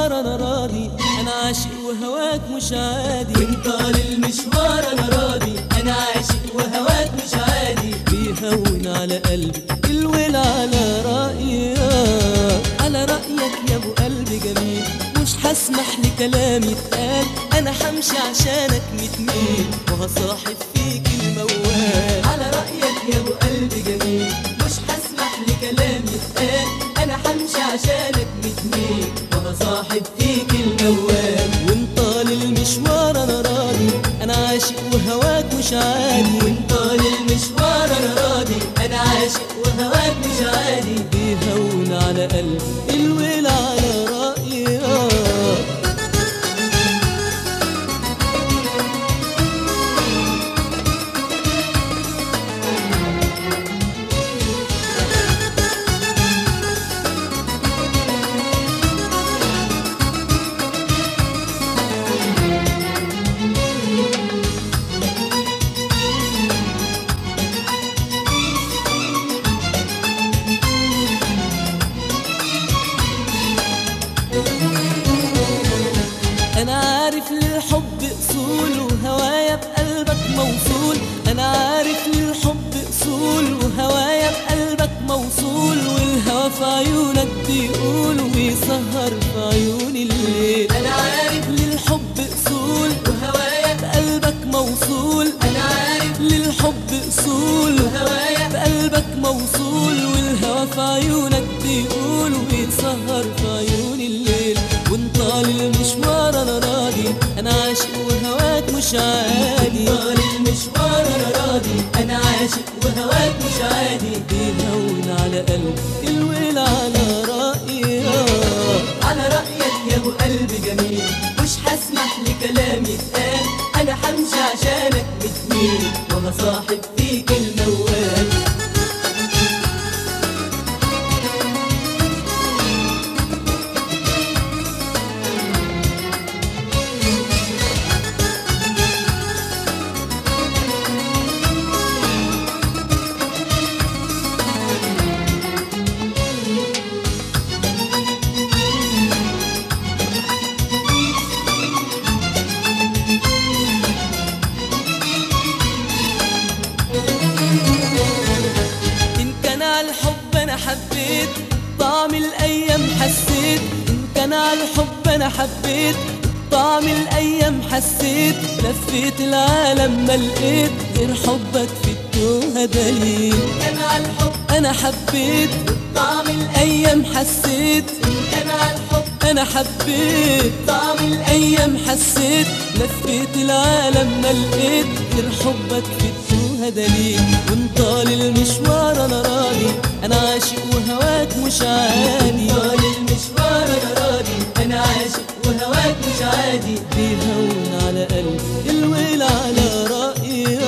المشوار انا راضي انا عاشق وهواك مش عادي وان طال المشوار انا راضي انا عاشق وهواك مش عادي بيهون على قلبي الويل على رأيك على رأيك يا ابو قلبي جميل مش هسمح لكلامي يتقال انا همشي عشانك ميت ميل وهصاحب فيك الموال على رأيك يا ابو قلبي جميل مش هسمح لكلام يتقال انا همشي عشانك متميل وهصاحب فيك الموال وان طال المشوار انا راضي انا عاشق وهواك مش عادي وان طال المشوار انا راضي انا عاشق وهواك مش عادي بيهون على قلبي الويل على رأيك انا عارف للحب اصول وهوايا بقلبك موصول انا عارف للحب اصول وهوايا بقلبك موصول والهوى في عيونك بيقول ويسهر في عيوني الليل انا عارف للحب اصول وهوايا بقلبك موصول انا عارف للحب اصول وهوايا بقلبك موصول والهوى في عيونك بيقول ويتسهر في عيوني الليل وان طال المشوار انا راضي انا عاشق وهواك مش عادي طال المشوار انا راضي انا عاشق وهواك مش عادي بيهون على قلبي الويل على رأيك على رأيك يا ابو قلبي جميل مش هسمح لكلام يتقال انا همشي عشانك بتميل وهصاحب فيك الموال إن كان على الحب أنا حبيت طعم الأيام حسيت إن كان على الحب أنا حبيت طعم الأيام حسيت لفيت العالم ما لقيت غير حبك في التوهة دليل كان على الحب أنا حبيت طعم الأيام أيام حسيت كان على الحب أنا حبيت طعم الأيام أيام حسيت لفيت العالم ما لقيت غير حبك في التوهة دليل وان طال المشوار أنا راضي أنا عاشق وهواك مش عادي طال المشوار انا راضي انا عاشق وهواك مش عادي بيهون على قلبي الويل على رأيك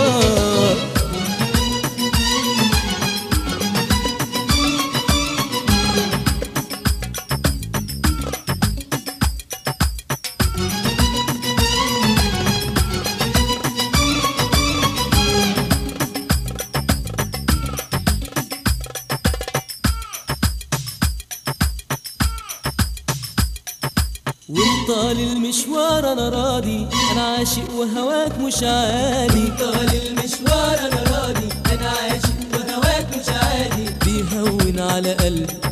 وان طال المشوار انا راضي انا عاشق وهواك مش عادي طال المشوار انا راضي انا عاشق وهواك مش عادي بيهون على قلبي